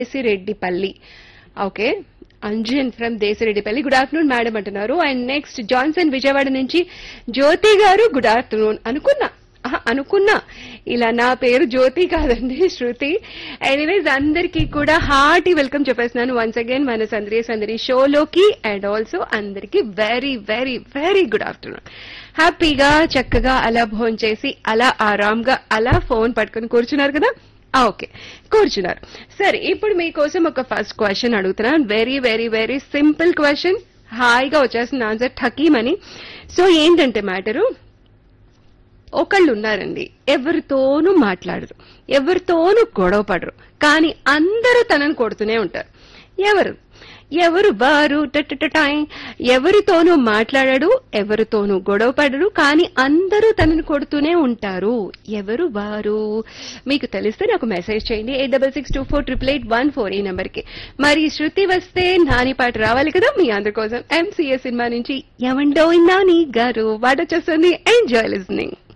Desireddipalli okay Anjan from Desireddipalli good afternoon madam అంటున్నారు and next Johnson Vijayawada నుంచి జ్యోతి గారు గుడ్ ఆఫ్టర్నూన్ అనుకున్నా ఆహా, అనుకున్నా ఇలా నా పేరు జ్యోతి కాదండి శృతి ఎనీవేస్ అందరికీ కూడా హార్టీ వెల్కమ్ చెప్పేస్తున్నాను వన్స్ అగైన్ మన సందరి సందరి షోలోకి అండ్ ఆల్సో అందరికీ very very very good afternoon హ్యాపీగా చక్కగా అలా భోన్ చేసి అలా ఆరాంగా అలా ఫోన్ పట్టుకొని కూర్చున్నారు కదా ఆ, ఓకే కూర్చున్నారు సరే ఇప్పుడు మీకోసం ఒక ఫస్ట్ క్వశ్చన్ అడుగుతున్నాను very very very simple question హాయిగా వచ్చేస్తుంది ఆన్సర్ ఠకీమని సో ఏంటంటే మ్యాటరు ఒకళ్ళు ఉన్నారండి ఎవరితోనూ మాట్లాడరు ఎవరితోనూ గొడవ పడరు కానీ అందరూ తనని కొడుతూనే ఉంటారు ఎవరు ఎవరు వారు టటటటాయ్. ఎవరితోనూ మాట్లాడడు ఎవరితోనూ గొడవ పడరు కానీ అందరూ తనని కొడుతూనే ఉంటారు ఎవరు వారు మీకు తెలిస్తే నాకు మెసేజ్ చేయండి eight double six two four triple eight one four ఈ నెంబర్ కి మరి శృతి వస్తే నాని పాట రావాలి కదా మీ అందరి కోసం ఎంసీఏ సినిమా నుంచి ఎవండో నాని గారు పాట వచ్చేస్తుంది ఎంజాయ్ లిస్నింగ్